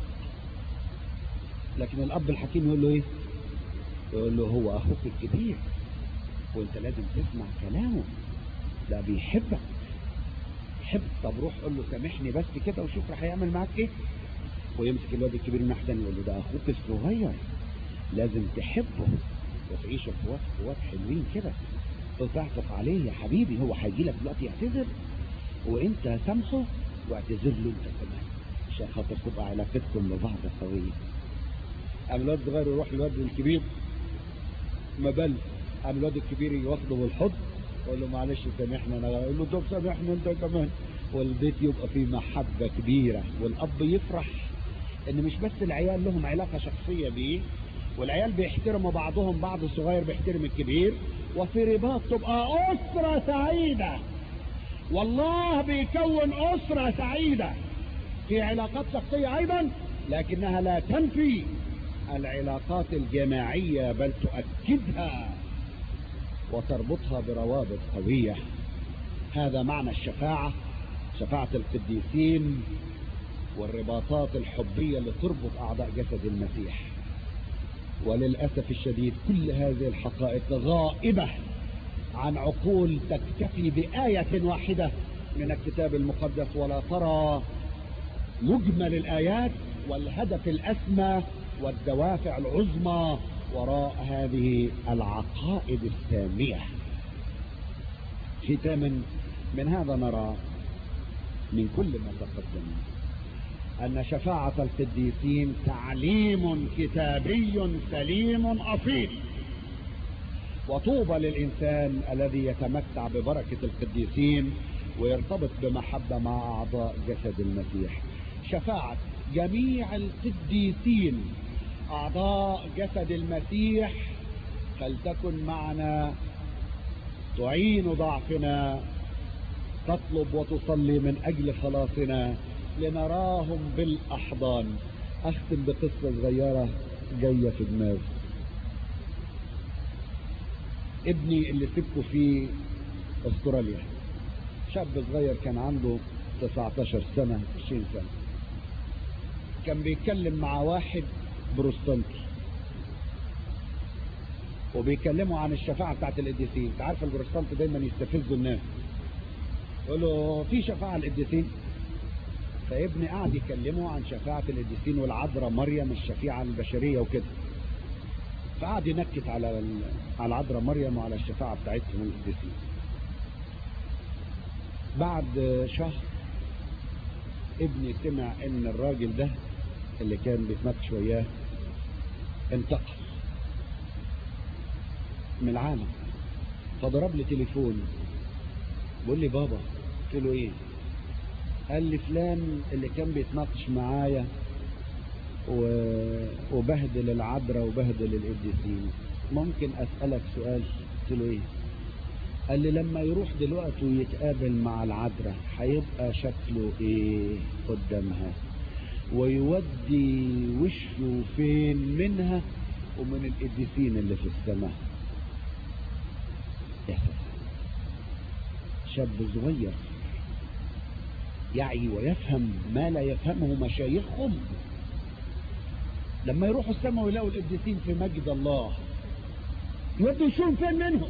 A: لكن الاب الحكيم يقول له ايه يقول له هو اخوك الكبير وانت لازم تسمع كلامه ده بيحبك يحب طب روح قول له سامحني بس كده وشوف راح يعمل معاك ايه ويمسك الواد الكبير من احسن يقول له ده اخوك الصغير لازم تحبه وتعيشوا في وقت في وقت حلوين كده وتعطف عليه يا حبيبي هو هيجي لك دلوقتي يعتذر وانت سامحه واعتذر له انت كمان عشان خاطر تبقى علاقتكم ببعض قويه قام الواد الصغير يروح للواد الكبير ما بل قام الواد الكبير ياخده بالحضن يقول له معلش سامحني انا يقول له طب سامحني انت كمان والبيت يبقى فيه محبه كبيره والاب يفرح ان مش بس العيال لهم علاقه شخصيه بيه والعيال بيحترموا بعضهم بعض الصغير بيحترم الكبير وفي رباط تبقى أسرة سعيدة والله بيكون أسرة سعيدة في علاقات شخصية أيضا لكنها لا تنفي العلاقات الجماعية بل تؤكدها وتربطها بروابط قوية هذا معنى الشفاعة شفاعة القديسين والرباطات الحبية اللي تربط أعضاء جسد المسيح وللأسف الشديد كل هذه الحقائق غائبة عن عقول تكتفي بآية واحدة من الكتاب المقدس ولا ترى مجمل الآيات والهدف الأسمى والدوافع العظمى وراء هذه العقائد السامية ختاما من هذا نرى من كل ما تقدم أن شفاعة القديسين تعليم كتابي سليم أصيل وطوبى للإنسان الذي يتمتع ببركة القديسين ويرتبط بمحبة مع أعضاء جسد المسيح شفاعة جميع القديسين أعضاء جسد المسيح فلتكن معنا تعين ضعفنا تطلب وتصلي من أجل خلاصنا لنراهم بالأحضان أختم بقصة صغيرة جاية في دماغي ابني اللي سبته في استراليا شاب صغير كان عنده 19 سنة 20 سنة كان بيتكلم مع واحد بروستانتي وبيكلموا عن الشفاعة بتاعت القديسين انت عارف البروستانت دايما يستفزوا الناس يقول له في شفاعة القديسين فابني قاعد يكلمه عن شفاعة القديسين والعذراء مريم الشفيعة البشرية وكده فقعد ينكت على على العذراء مريم وعلى الشفاعة بتاعتهم القديسين بعد شهر ابني سمع ان الراجل ده اللي كان بيتناقش وياه انتقل من العالم فضرب لي تليفون بيقول لي بابا قلت له ايه قال لي فلان اللي كان بيتناقش معايا و... وبهدل العذراء وبهدل القديسين ممكن اسالك سؤال قلت له ايه قال لي لما يروح دلوقتي ويتقابل مع العذراء هيبقى شكله ايه قدامها ويودي وشه فين منها ومن القديسين اللي في السماء شاب صغير يعي ويفهم ما لا يفهمه مشايخهم لما يروحوا السماء ويلاقوا القديسين في مجد الله يودوا يشوفوا فين منهم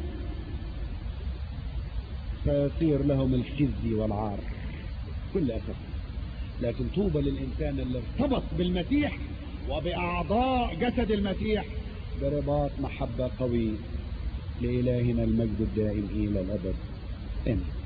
A: فيصير لهم الخزي والعار كل أسف لكن طوبى للإنسان اللي ارتبط بالمسيح وبأعضاء جسد المسيح برباط محبة قوي لإلهنا المجد الدائم إلى الأبد آمين